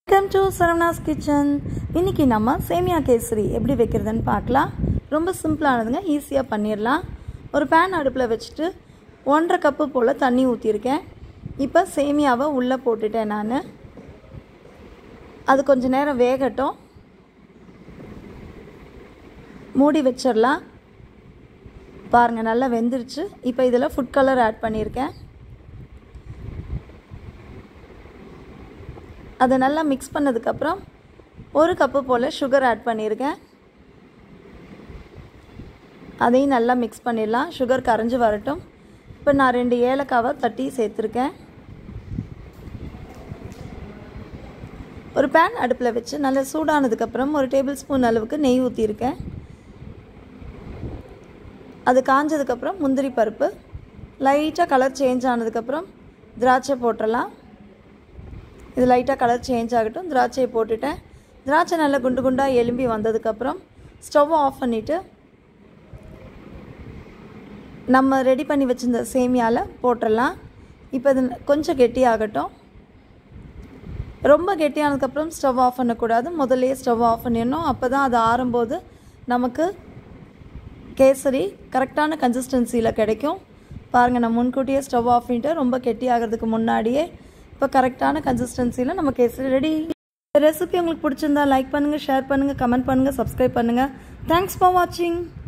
welcome to சரவணாஸ் kitchen இன்றைக்கி நம்ம சேமியா கேசரி எப்படி வைக்கிறதுன்னு பார்க்கலாம் ரொம்ப சிம்பிளானதுங்க ஈஸியாக பண்ணிடலாம் ஒரு பேன் அடுப்பில் வச்சுட்டு ஒன்றரை கப்பு போல் தண்ணி ஊற்றிருக்கேன் இப்போ சேமியாவை உள்ளே போட்டுட்டேன் நான் அது கொஞ்ச நேரம் வேகட்டும் மூடி வச்சிடலாம் பாருங்கள் நல்லா வெந்துருச்சு இப்போ இதில் ஃபுட் கலர் ஆட் பண்ணியிருக்கேன் அதை நல்லா மிக்ஸ் பண்ணதுக்கப்புறம் ஒரு கப்பு போல் சுகர் ஆட் பண்ணியிருக்கேன் அதையும் நல்லா மிக்ஸ் பண்ணிடலாம் சுகர் கரைஞ்சி வரட்டும் இப்போ நான் ரெண்டு ஏலக்காவை தட்டி சேர்த்துருக்கேன் ஒரு பேன் அடுப்பில் வச்சு நல்லா சூடானதுக்கப்புறம் ஒரு டேபிள் ஸ்பூன் அளவுக்கு நெய் ஊற்றிருக்கேன் அது காஞ்சதுக்கப்புறம் முந்திரி பருப்பு லைட்டாக கலர் சேஞ்ச் ஆனதுக்கப்புறம் திராட்சை போட்டுடலாம் இது லைட்டாக கலர் சேஞ்ச் ஆகட்டும் திராட்சையை போட்டுட்டேன் திராட்சை நல்லா குண்டு குண்டாக எலும்பி வந்ததுக்கப்புறம் ஸ்டவ் ஆஃப் பண்ணிவிட்டு நம்ம ரெடி பண்ணி வச்சுருந்த சேமியாவில் போட்டுடலாம் இப்போ இது கொஞ்சம் கெட்டியாகட்டும் ரொம்ப கெட்டியானதுக்கப்புறம் ஸ்டவ் ஆஃப் பண்ணக்கூடாது முதல்லையே ஸ்டவ் ஆஃப் பண்ணிடணும் அப்போ தான் அது ஆறும்போது நமக்கு கேசரி கரெக்டான கன்சிஸ்டன்சியில் கிடைக்கும் பாருங்கள் நான் முன்கூட்டியே ஸ்டவ் ஆஃப் பண்ணிட்டு ரொம்ப கெட்டி ஆகிறதுக்கு முன்னாடியே இப்போ கரெக்டான கன்சிஸ்டன்சியில் நம்ம கேசரி ரெடி ரெசிபி உங்களுக்கு பிடிச்சிருந்தா லைக் பண்ணுங்கள் ஷேர் பண்ணுங்கள் கமெண்ட் பண்ணுங்கள் சப்ஸ்கிரைப் பண்ணுங்கள் தேங்க்ஸ் ஃபார் வாட்சிங்